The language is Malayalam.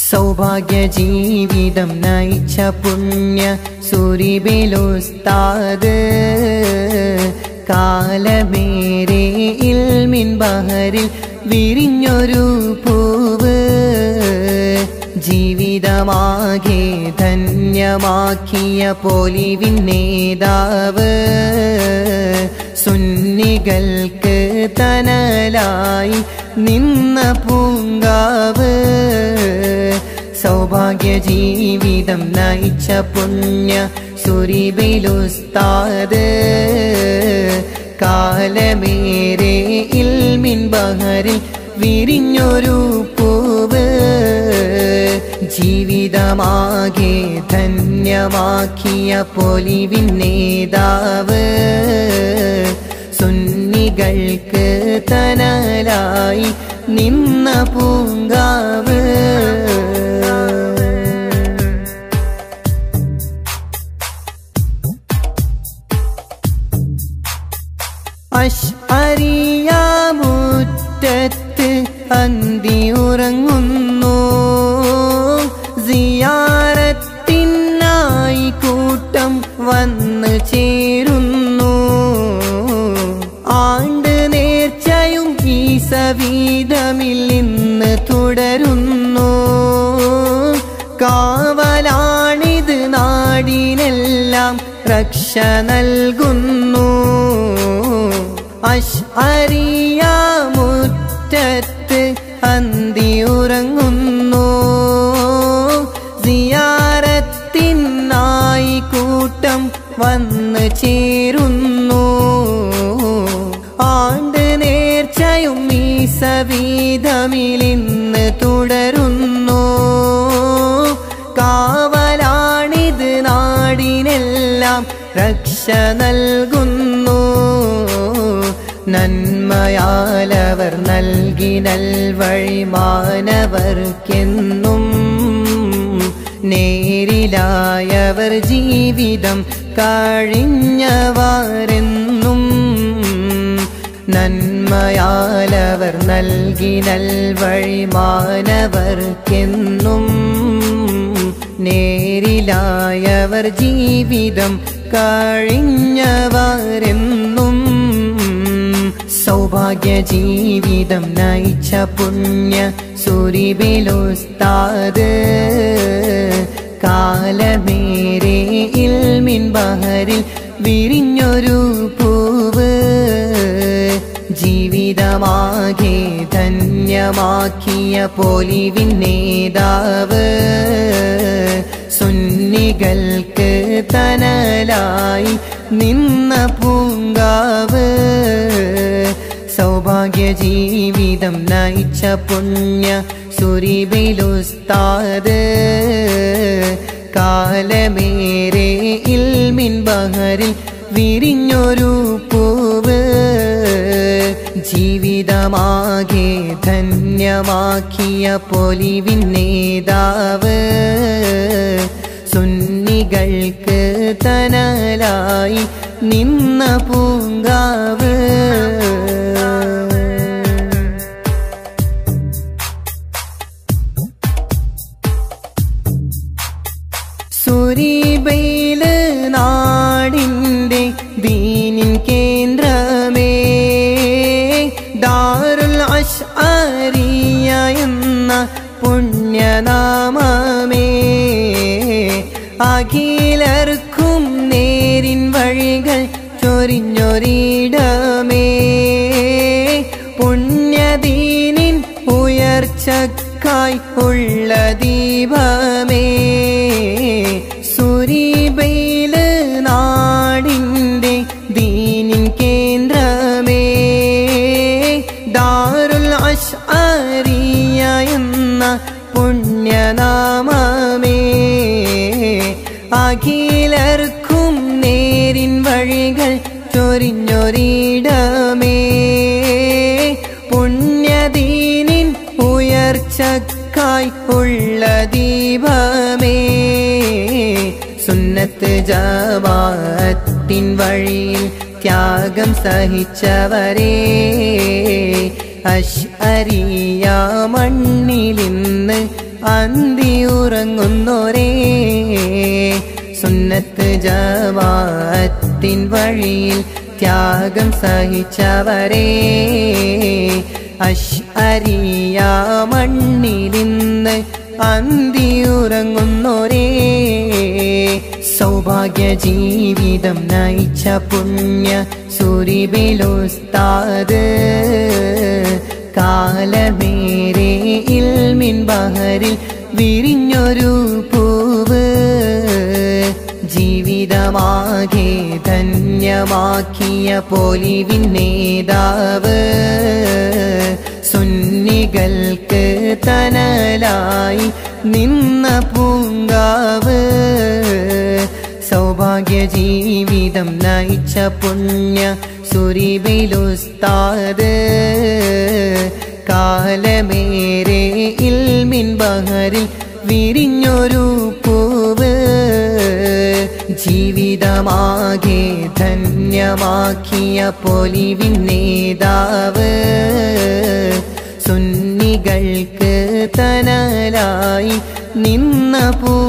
സൗഭാഗ്യ ജീവിതം നയിച്ച പുണ്യ സുരിബിലുസ്താദ് കാലമേരെ ഇൽമിൻ ബഹറിൽ വിരിഞ്ഞൊരു പൂവ് ജീവിതമാകെ ധന്യമാക്കിയ പോലിവിൻ നേതാവ് സുന്നികൾക്ക് തനലായി നിന്ന പൂങ്കാവ് സൗഭാഗ്യ ജീവിതം നയിച്ച പുണ്യ സുരിബിലുസ്താദ് കാലമേരെ ഇൽമിൻ ബഹറിൽ വിരിഞ്ഞൊരു പൂവ് ജീവിതമാകെ ധന്യമാക്കിയ പൊലിവിൻ നേതാവ് സുന്നികൾക്ക് തനലായി നിന്ന പൂങ്കാവ് അശ്അരിയാമുറ്റത്ത് അന്തി ഉറങ്ങുന്നു സിയാറത്തിനായി കൂട്ടം വന്ന് ചേരുന്നു ആണ്ട് നേർച്ചയും ഈ സവീതമിൽ നിന്ന് തുടരുന്നു കാവലാണിത് നാടിനെല്ലാം രക്ഷ നൽകുന്നു അശ്അരിയാമുറ്റത്ത് അന്തി ഉറങ്ങുന്നു സിയാറത്തിനായി കൂട്ടം വന്ന് ചേരുന്നു ആണ്ട് നേർച്ചയും ഈ സവീതമിലിന്ന് തുടരുന്നു കാവലാണിത് നാടിനെല്ലാം രക്ഷ നൽകുന്നു നന്മയാലവർ നൽകി നൽവഴി മാനവർക്കെന്നും നേരിലായവർ ജീവിതം കഴിഞ്ഞവാരെന്നും നന്മയാലവർ നൽകി നൽവഴി മാനവർക്കെന്നും നേരിലായവർ ജീവിതം കഴിഞ്ഞവരെന്നും സൗഭാഗ്യ ജീവിതം നയിച്ച പുണ്യ സുരിബിലുസ്താദ് കാലമേരെ ഇൽമിൻ ബഹറിൽ വിരിഞ്ഞൊരു പൂവ് ജീവിതമാകെ ധന്യമാക്കിയ പോലിവിൻ നേതാവ് സുന്നികൾക്ക് തനലായി നിന്ന പൂങ്കാവ് സൗഭാഗ്യ ജീവിതം നയിച്ച പുണ്യ സുരിബിലുസ്താദ് കാലമേരെ ഇൽമിൻ ബഹറിൽ വിരിഞ്ഞൊരു പൂവ് ജീവിതമാകെ ധന്യമാക്കിയ പൊലിവിൻ നേതാവ് സുന്നികൾക്ക് തനലായി നിന്ന പൂങ്കാവ് സുരീബയില് നാടിൻ്റെ ദീനിൻ കേന്ദ്രമേ ദാരുൽ അഷ്അരിയ എന്ന പുണ്യനാമമേ അഖിലർക്കും നേരിൻ വഴികൾ ചൊരിഞ്ഞൊരിടമേ പുണ്യദീനിൻ ഉയർച്ചക്കായി ഉള്ള ദീപമേ സുരീബയില് നാടിൻ്റെ ദീനിൻ കേന്ദ്രമേ ദാരുൽ അഷ്അരിയ എന്ന പുണ്യനാമമേ അഖിലർക്കും നേരിൻ വഴികൾ ചൊരിഞ്ഞൊരിടമേ പുണ്യദീനിൻ ഉയർച്ചക്കായി ഉള്ള ദീപമേ സുന്നത്ത് ജമാഅത്തിൻ വഴിയിൽ ത്യാഗം സഹിച്ചവരെ അഷ്അരിയ മണ്ണിലിന്ന് അന്തി ഉറങ്ങുന്നോരേ സുന്നത്ത് ജമാഅത്തിൻ വഴിയിൽ ത്യാഗം സഹിച്ചവരേ അശ്അരിയ മണ്ണിലിന്ന് അന്തി ഉറങ്ങുന്നോരേ സൗഭാഗ്യ ജീവിതം നയിച്ച പുണ്യ സുരിബിലുസ്താദ് കാലമേരെ ഇൽമിൻ ബഹറിൽ വിരിഞ്ഞൊരു പൂവ് ജീവിതമാകെ ധന്യമാക്കിയ പോലിവിൻ നേതാവ് സുന്നികൾക്ക് തനലായി നിന്ന പൂങ്കാവ് സൗഭാഗ്യ ജീവിതം നയിച്ച പുണ്യ സുരിബിലുസ്താദ് കാലമേരെ ഇൽമിൻ ബഹറിൽ വിരിഞ്ഞൊരു പൂവ് ജീവിതമാകെ ധന്യമാക്കിയ പൊലിവിൻ നേതാവ് സുന്നികൾക്ക് തനലായി നിന്ന പൂ